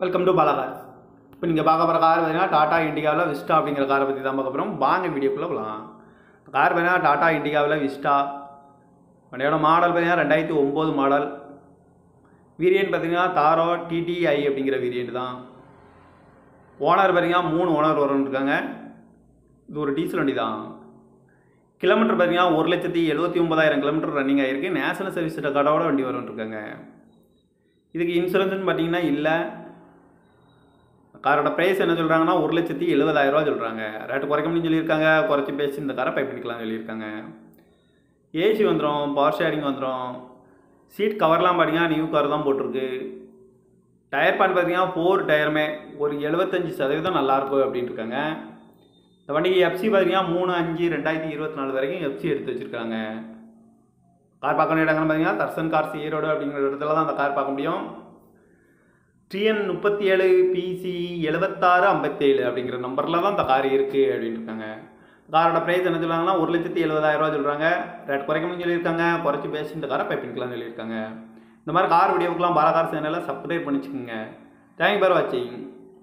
welcome to பாலாகார் இப்போ நீங்கள் பார்க்க போகிற கார் பார்த்தீங்கன்னா டாடா இண்டிகாவில் விஸ்டா அப்படிங்கிற காரை பற்றி தான் பார்க்க போகிறோம் வாங்க வீடியோக்குள்ளே போகலாம் கார் பார்த்தீங்கன்னா டாடா இண்டிகாவில் விஸ்டா வண்டியோட மாடல் பார்த்தீங்கன்னா ரெண்டாயிரத்தி ஒம்பது மாடல் வேரியன்ட் பார்த்தீங்கன்னா தாரோ டிடிஐ அப்படிங்கிற வேரியன்ட் தான் ஓனர் பார்த்தீங்கன்னா மூணு ஓனர் வரும்னு இருக்காங்க இது ஒரு டீசல் வண்டி தான் கிலோமீட்டர் பார்த்தீங்கன்னா ஒரு லட்சத்தி எழுபத்தி ஒன்பதாயிரம் கிலோமீட்டர் ரன்னிங் ஆகிருக்கு நேஷனல் சர்வீஸ் ரெக்கார்டோட வண்டி வரும்னு இருக்காங்க இதுக்கு இன்சூரன்ஸ்னு பார்த்தீங்கன்னா இல்லை காரோட ப்ரைஸ் என்ன சொல்கிறாங்கன்னா ஒரு லட்சத்தி எழுபதாயிரரூவா சொல்கிறாங்க ரேட்டு குறைக்க முடியும்னு சொல்லியிருக்காங்க குறைச்சி பேசி இந்த காரை பை பண்ணிக்கலாம்னு சொல்லியிருக்காங்க ஏசி வந்துடும் பவர் ஷேரிங் வந்துடும் சீட் கவர்லாம் பார்த்தீங்கன்னா நியூ கவர் தான் போட்டிருக்கு டயர் பான் பார்த்தீங்கன்னா ஃபோர் டயருமே ஒரு எழுபத்தஞ்சி சதவீதம் நல்லாயிருக்கும் அப்படின்ட்டு இருக்காங்க இந்த வண்டிக்கு எஃப்சி பார்த்தீங்கன்னா மூணு அஞ்சு ரெண்டாயிரத்தி இருபத்தி நாலு வரைக்கும் எஃப்சி எடுத்து வச்சுருக்காங்க கார் பார்க்கணும் இடங்கள்னு பார்த்தீங்கன்னா தர்சன் கார்ஸ் ஈரோடு அப்படிங்கிற இடத்துல தான் அந்த கார் பார்க்க முடியும் டிஎன் முப்பத்தி ஏழு பிசி எழுபத்தாறு ஐம்பத்தேழு அப்படிங்கிற நம்பரில் தான் இந்த கார் இருக்குது அப்படின்ட்டு இருக்காங்க காரோட ப்ரைஸ் என்ன சொல்கிறாங்கன்னா ஒரு லட்சத்தி எழுபதாயிரரூவா சொல்கிறாங்க ரேட் குறைக்க முடியும்னு சொல்லியிருக்காங்க குறைச்சி பேசி இந்த காரை பைப்பின்கலாம்னு சொல்லியிருக்காங்க இந்த மாதிரி கார் வீடியோக்கெலாம் பாலகார் சேனலில் சப்ஸ்கிரைப் பண்ணிச்சுக்கோங்க தேங்க் ஃபார் வாட்சிங்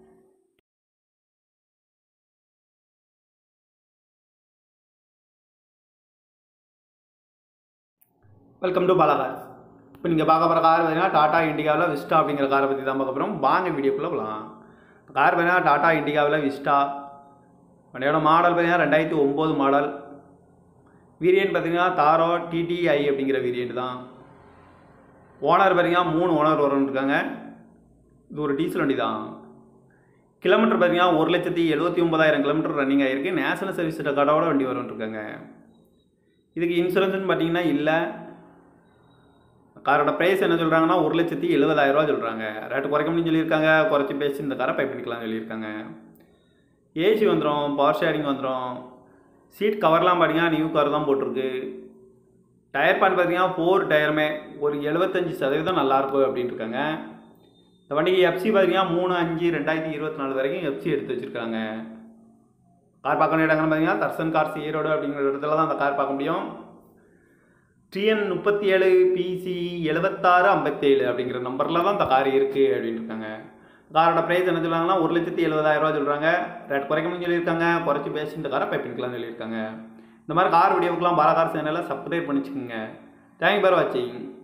வெல்கம் டு பாலாகார் இப்போ நீங்கள் பார்க்க போகிற கார் பார்த்தீங்கன்னா டாடா இண்டிகாவில் விஸ்டா அப்படிங்கிற காரை பற்றி தான் பார்க்க போகிறோம் வாங்க வீடியோக்குள்ளே போகலாம் கார் பார்த்தீங்கன்னா டாடா இண்டிகாவில் விஸ்டா வண்டியோட மாடல் பார்த்தீங்கன்னா ரெண்டாயிரத்தி ஒம்பது மாடல் வேரியன்ட் பார்த்தீங்கன்னா தாரோ டிடிஐ அப்படிங்கிற வேரியன்ட் தான் ஓனர் பார்த்தீங்கன்னா மூணு ஓனர் வரும்னு இருக்காங்க இது ஒரு டீசல் வண்டி தான் கிலோமீட்டர் பார்த்தீங்கன்னா ஒரு லட்சத்தி எழுபத்தி ஒன்பதாயிரம் கிலோமீட்டர் ரன்னிங் ஆகிருக்கு நேஷனல் சர்வீஸ் ரெக்கார்டோட வண்டி வரும்னு இருக்காங்க இதுக்கு இன்சூரன்ஸ்னு பார்த்தீங்கன்னா இல்லை காரோட ப்ரைஸ் என்ன சொல்கிறாங்கன்னா ஒரு லட்சத்தி எழுபதாயிரரூவா சொல்கிறாங்க ரேட்டு குறைக்க முடியும்னு சொல்லியிருக்காங்க குறைச்சி பேசி இந்த காரை பை பண்ணிக்கலாம்னு சொல்லியிருக்காங்க ஏசி வந்துடும் பவர் ஷேரிங் வந்துடும் சீட் கவர்லாம் பார்த்தீங்கன்னா நியூ கவர் தான் போட்டிருக்கு டயர் பான் பார்த்தீங்கன்னா ஃபோர் டயருமே ஒரு எழுபத்தஞ்சி சதவீதம் நல்லாயிருக்கும் அப்படின்ட்டு இருக்காங்க இந்த வண்டிக்கு எஃப்சி பார்த்தீங்கன்னா மூணு அஞ்சு ரெண்டாயிரத்தி இருபத்தி நாலு வரைக்கும் எஃப்சி எடுத்து வச்சுருக்காங்க கார் பார்க்கணும் இடங்கள்னு பார்த்தீங்கன்னா தர்சன் கார்ஸ் ஈரோடு அப்படிங்கிற இடத்துல தான் அந்த கார் பார்க்க முடியும் டிஎன் முப்பத்தி ஏழு பிசி எழுபத்தாறு ஐம்பத்தேழு அப்படிங்கிற நம்பரில் தான் இந்த கார் இருக்குது அப்படின்ட்டு இருக்காங்க காரோட ப்ரைஸ் என்ன சொல்கிறாங்கன்னா ஒரு லட்சத்தி எழுபதாயிரரூவா சொல்கிறாங்க ரேட் குறைக்க முடியும்னு சொல்லியிருக்காங்க குறைச்சி பேசி இந்த காரை பை பண்ணிக்கலாம்னு சொல்லியிருக்காங்க இந்த மாதிரி கார் வீடியோக்கெலாம் பாலகார் சேனலில் சப்ஸ்கிரைப் பண்ணிச்சுக்கோங்க தேங்க் ஃபார் வாட்சிங்